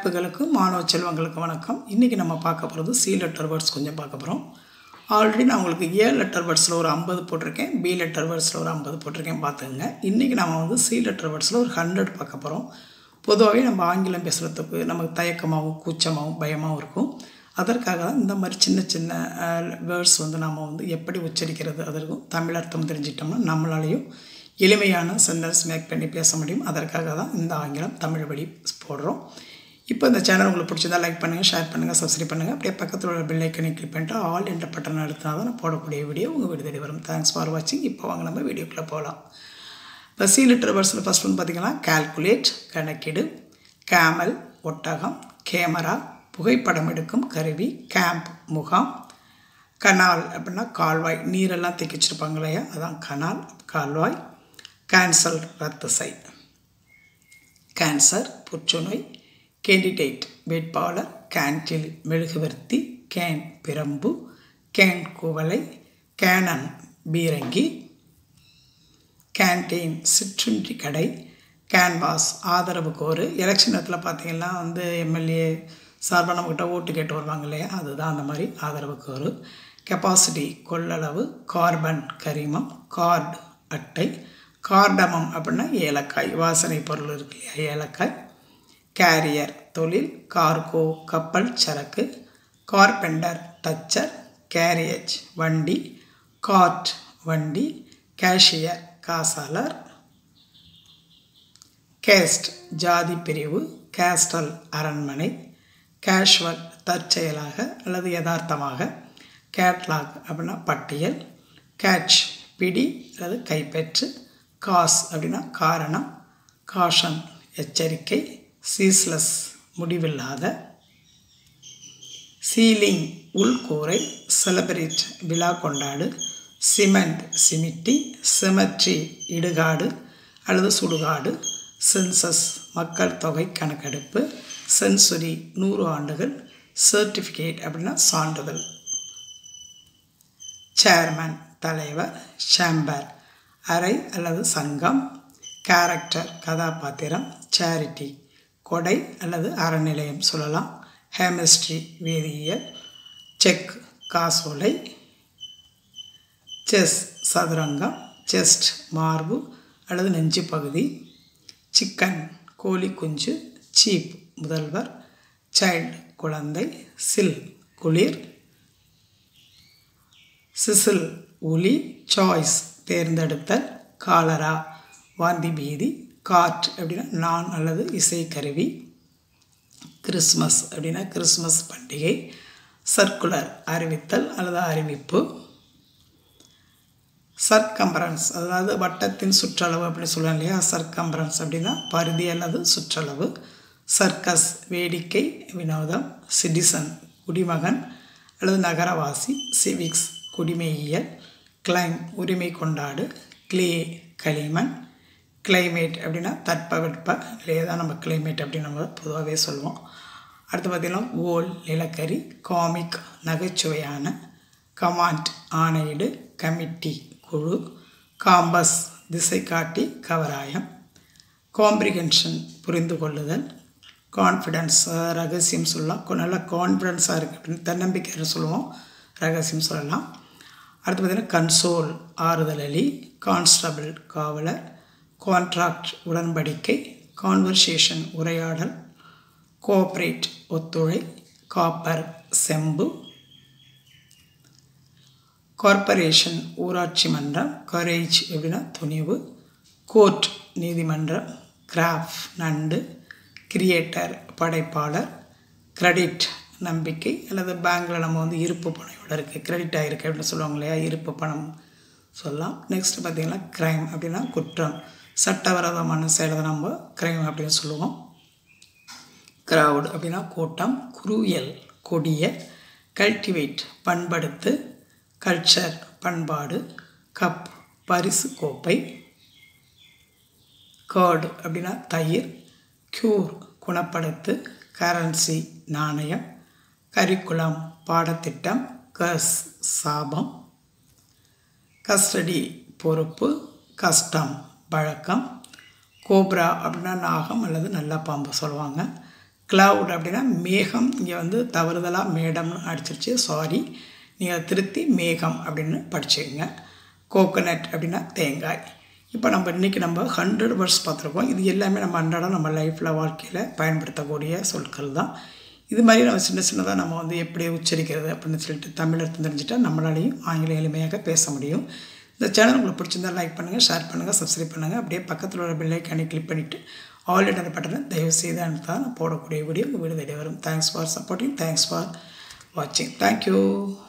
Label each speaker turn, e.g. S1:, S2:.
S1: நட்புகளுக்கும் மாணவ செல்வங்களுக்கு வணக்கம் இன்றைக்கி நம்ம பார்க்க போகிறது சி லெட்டர் வேர்ட்ஸ் கொஞ்சம் பார்க்க போகிறோம் ஆல்ரெடி நான் உங்களுக்கு ஏ லெட்டர் வேர்ட்ஸில் ஒரு ஐம்பது போட்டிருக்கேன் பி லெட்டர் வேர்ட்ஸில் ஒரு ஐம்பது போட்டிருக்கேன் பார்த்துங்க இன்றைக்கி நம்ம வந்து சி லெட்டர் வேர்ட்ஸில் ஒரு ஹண்ட்ரட் பார்க்க போகிறோம் பொதுவாகவே நம்ம ஆங்கிலம் பேசுகிறதுக்கு நமக்கு தயக்கமாகவும் கூச்சமாகவும் பயமாகவும் இருக்கும் அதற்காக தான் இந்த மாதிரி சின்ன சின்ன வேர்ட்ஸ் வந்து நம்ம வந்து எப்படி உச்சரிக்கிறது அதற்கும் தமிழ் அர்த்தம் தெரிஞ்சிட்டோம்னா நம்மளாலையும் எளிமையான சென்டென்ஸ் மேக் பண்ணி பேச முடியும் அதற்காக தான் இந்த ஆங்கிலம் தமிழ் வழி போடுறோம் இப்போ இந்த சேனல் உங்களுக்கு பிடிச்சதா லைக் பண்ணுங்கள் ஷேர் பண்ணுங்கள் சப்ஸ்கிரைப் பண்ணுங்கள் அப்படியே பக்கத்தில் உள்ள பெல் ஐக்கனை கிளிக் பண்ணிட்டு ஆல் என்ற பட்டன் அழுத்தினா தான் நான் போடக்கூடிய வீடியோ உங்கள் வீடு தேடி வரும் தேங்க்ஸ் ஃபார் வாட்சிங் இப்போ வாங்க நம்ம வீடியோக்குள்ளே போகலாம் இப்போ சி லிட்டர் வேர்ட்ஸில் ஃபஸ்ட் ஒன்று பார்த்தீங்கன்னா கால்குலேட் கணக்கீடு கேமல் ஒட்டகம் கேமரா புகைப்படம் எடுக்கும் கருவி கேம்ப் முகாம் கனால் அப்படின்னா கால்வாய் நீரெல்லாம் தேக்கிச்சிருப்பாங்க இல்லையா அதான் கனால் கால்வாய் கேன்சல் ரத்து செய் கேன்சர் புற்றுநோய் கேண்டிடேட் வேட்பாளர் கேன்டில் மெழுகுவர்த்தி கேன் பிரம்பு கேன் குவளை கேனன் பீரங்கி கேன்டீன் சிற்றுண்டி கடை கேன்வாஸ் ஆதரவு கோரு எலெக்ஷன் நேரத்தில் பார்த்திங்கன்னா வந்து எம்எல்ஏ சார்பாக நம்மக்கிட்ட ஓட்டு கேட்டு வருவாங்க இல்லையா அதுதான் அந்த மாதிரி ஆதரவு கோரு கெப்பாசிட்டி கொள்ளளவு கார்பன் கரிமம் கார்டு அட்டை கார்டமம் அப்படின்னா ஏலக்காய் வாசனை பொருள் இருக்கு இல்லையா ஏலக்காய் கேரியர் தொழில் கார்கோ கப்பல் சரக்கு கார்பெண்டர் தச்சர் கேரியேஜ் வண்டி கார்ட் வண்டி கேஷியர் காசாளர் கேஸ்ட் ஜாதி பிரிவு கேஸ்டல் அரண்மனை கேஷுவல் தற்செயலாக அல்லது யதார்த்தமாக கேட்லாக் அப்படின்னா பட்டியல் கேட்ச் பிடி அல்லது கைப்பற்று காஸ் அப்படின்னா காரணம் காஷன் எச்சரிக்கை சீஸ்லெஸ் முடிவில்லாத சீலிங் உள்கூரை செலப்ரேட் விழா கொண்டாடு சிமெண்ட் சிமிட்டி சிமெட்ரி இடுகாடு அல்லது சுடுகாடு சென்சஸ் மக்கள் தொகை கணக்கெடுப்பு சென்சுரி நூறு ஆண்டுகள் சர்டிஃபிகேட் அப்படின்னா சான்றிதழ் சேர்மன் தலைவர் சேம்பர் அறை அல்லது சங்கம் கேரக்டர் கதாபாத்திரம் சேரிட்டி கொடை அல்லது அறநிலையம் சொல்லலாம் ஹெமிஸ்ட்ரி வேதியியல் செக் காசோலை செஸ் சதுரங்கம் செஸ்ட் மார்பு அல்லது நெஞ்சு பகுதி சிக்கன் கோழி குஞ்சு சீப் முதல்வர் சைல்டு குழந்தை சில் குளிர் சிசில் ஒலி சாய்ஸ் தேர்ந்தெடுத்தல் காலரா வாந்தி பீதி காட் அப்படின்னா நான் அல்லது இசைக்கருவி கிறிஸ்மஸ் அப்படின்னா கிறிஸ்மஸ் பண்டிகை சர்க்குலர் அறிவித்தல் அல்லது அறிவிப்பு சர்க்கம்பரன்ஸ் அதாவது வட்டத்தின் சுற்றளவு அப்படின்னு சொல்லுவாங்க இல்லையா சர்க்கம்பரன்ஸ் அப்படின்னா பருதி அல்லது சுற்றளவு சர்க்கஸ் வேடிக்கை வினோதம் சிட்டிசன் குடிமகன் அல்லது நகரவாசி சிவிக்ஸ் குடிமையியல் கிளைம் உரிமை கொண்டாடு கிளே களிமண் கிளைமேட் அப்படின்னா தட்பவெட்ப நிலையை தான் நம்ம கிளைமேட் அப்படின்னு நம்ம பொதுவாகவே சொல்லுவோம் அடுத்து பார்த்திங்கன்னா ஓல் நிலக்கரி காமிக் நகைச்சுவையான கமாண்ட் ஆணையீடு கமிட்டி குழு காம்பஸ் திசை காட்டி கவராயம் காம்ப்ரிகென்ஷன் புரிந்து கொள்ளுதல் கான்ஃபிடென்ஸ் ரகசியம் சொல்லலாம் நல்லா கான்ஃபிடென்ஸாக இருக்குது அப்படின்னு தன்னம்பிக்கைன்னு சொல்லுவோம் ரகசியம் சொல்லலாம் அடுத்து பார்த்திங்கன்னா கன்சோல் ஆறுதல் அலி கான்ஸ்டபிள் காவலர் கான்ட்ராக்ட் உடன்படிக்கை கான்வர்சேஷன் உரையாடல் கோஆப்ரேட் ஒத்துழை காப்பர் செம்பு கார்பரேஷன் ஊராட்சி மன்றம் கரேஜ் எப்படின்னா துணிவு கோர்ட் நீதிமன்றம் கிராஃப் நண்டு கிரியேட்டர் படைப்பாளர் கிரெடிட் நம்பிக்கை அல்லது பேங்க்கில் நம்ம வந்து இருப்பு பணம் இவ்வளோ இருக்குது கிரெடிட் ஆகிருக்கு அப்படின்னு சொல்லுவாங்க இல்லையா இருப்பு பணம் சொல்லலாம் நெக்ஸ்ட் பார்த்திங்கன்னா க்ரைம் அப்படின்னா குற்றம் சட்டவிரோதமான செயலை நம்ம க்ரைம் அப்படின்னு சொல்லுவோம் க்ரௌட் அப்படின்னா கூட்டம் குரூயல் கொடிய கல்டிவேட் பண்படுத்து கல்ச்சர் பண்பாடு கப் பரிசு கோப்பை கேர்டு அப்படின்னா தயிர் க்யூர் குணப்படுத்து கரன்சி நாணயம் கரிக்குலம் பாடத்திட்டம் கஸ் சாபம் கஸ்டடி பொறுப்பு கஸ்டம் பழக்கம் கோப்ரா அப்படின்னா நாகம் அல்லது நல்ல பாம்பு சொல்லுவாங்க க்ளவுட் அப்படின்னா மேகம் இங்கே வந்து தவறுதலாக மேடம்னு அடிச்சிருச்சு சாரி நீங்கள் அதை திருத்தி மேகம் அப்படின்னு படிச்சுக்கோங்க கோகோனட் அப்படின்னா தேங்காய் இப்போ நம்ம இன்றைக்கி நம்ம ஹண்ட்ரட் வேர்ட்ஸ் பார்த்துருக்கோம் இது எல்லாமே நம்ம அன்றாடம் நம்ம லைஃப்பில் வாழ்க்கையில் பயன்படுத்தக்கூடிய சொற்கள் தான் இது மாதிரி நம்ம சின்ன சின்னதாக நம்ம வந்து எப்படி உச்சரிக்கிறது அப்படின்னு சொல்லிட்டு தமிழ் அர்த்தம் தெரிஞ்சுட்டா நம்மளாலையும் ஆங்கிலம் எளிமையாக பேச முடியும் இந்த சேனல் உங்களுக்கு பிடிச்சிருந்தா லைக் பண்ணுங்கள் ஷேர் பண்ணுங்கள் சப்ஸ்கிரைப் பண்ணுங்கள் அப்படியே பக்கத்தில் உள்ள பெல்லைக்கானே கிளிக் பண்ணிவிட்டு ஆல் என்ற பட்டனை தயவு செய்து அனுப்பிதான் நான் போடக்கூடிய வீடியோ உங்கள் வீடு தேடி வரும் thanks for supporting thanks for வாட்சிங் தேங்க்யூ